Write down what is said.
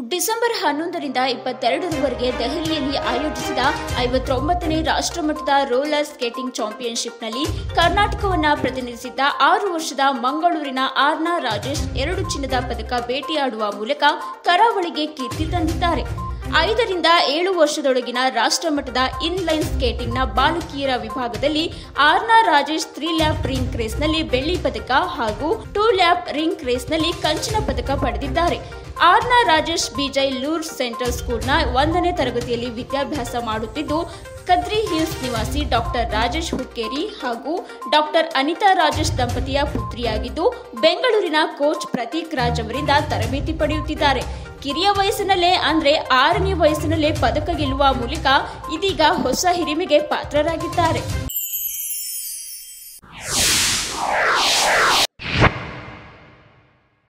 December ಹನ್ನೊಂದರಿಂದ ಇಪ್ಪತ್ತೆರಡರವರೆಗೆ ದೆಹಲಿಯಲ್ಲಿ ಆಯೋಜಿಸಿದ ಐವತ್ತೊಂಬತ್ತನೇ ರಾಷ್ಟ್ರಮಟ್ಟದ ರೋಲರ್ ಸ್ಕೇಟಿಂಗ್ ಚಾಂಪಿಯನ್ಶಿಪ್ನಲ್ಲಿ ಕರ್ನಾಟಕವನ್ನ ಪ್ರತಿನಿಧಿಸಿದ್ದ ಆರು ವರ್ಷದ ಮಂಗಳೂರಿನ ಆರ್ನಾ ರಾಜೇಶ್ ಎರಡು ಚಿನ್ನದ ಪದಕ ಬೇಟೆಯಾಡುವ ಮೂಲಕ ಕರಾವಳಿಗೆ ಕೀರ್ತಿ ತಂದಿದ್ದಾರೆ ಐದರಿಂದ ಏಳು ವರ್ಷದೊಳಗಿನ ರಾಷ್ಟ್ರಮಟ್ಟದ ಇನ್ಲೈನ್ ಸ್ಕೇಟಿಂಗ್ನ ಬಾಲಕಿಯರ ವಿಭಾಗದಲ್ಲಿ Arna Rajesh three lap ring ರೇಸ್ನಲ್ಲಿ ಬೆಳ್ಳಿ ಪದಕ ಹಾಗೂ ಟೂ ಲ್ಯಾಪ್ ರಿಂಗ್ ರೇಸ್ನಲ್ಲಿ ಕಂಚಿನ ಪದಕ ಪಡೆದಿದ್ದಾರೆ ಆರ್ನಾ ರಾಜೇಶ್ ಬಿಜೈ ಲೂರ್ ಸೆಂಟ್ರಲ್ ಸ್ಕೂಲ್ನ ಒಂದನೇ ತರಗತಿಯಲ್ಲಿ ವಿದ್ಯಾಭ್ಯಾಸ ಮಾಡುತ್ತಿದ್ದು ಕದ್ರಿ ಹಿಲ್ಸ್ ನಿವಾಸಿ ಡಾಕ್ಟರ್ ರಾಜೇಶ್ ಹುಕ್ಕೇರಿ ಹಾಗೂ ಡಾಕ್ಟರ್ ಅನಿತಾ ರಾಜೇಶ್ ದಂಪತಿಯ ಪುತ್ರಿಯಾಗಿದ್ದು ಬೆಂಗಳೂರಿನ ಕೋಚ್ ಪ್ರತೀಕ್ ರಾಜ್ ಅವರಿಂದ ತರಬೇತಿ ಪಡೆಯುತ್ತಿದ್ದಾರೆ ಕಿರಿಯ ವಯಸ್ಸಿನಲ್ಲೇ ಅಂದ್ರೆ ಆರನೇ ವಯಸ್ಸಿನಲ್ಲೇ ಪದಕ ಗೆಲ್ಲುವ ಮೂಲಕ ಇದೀಗ ಹೊಸ ಹಿರಿಮೆಗೆ ಪಾತ್ರರಾಗಿದ್ದಾರೆ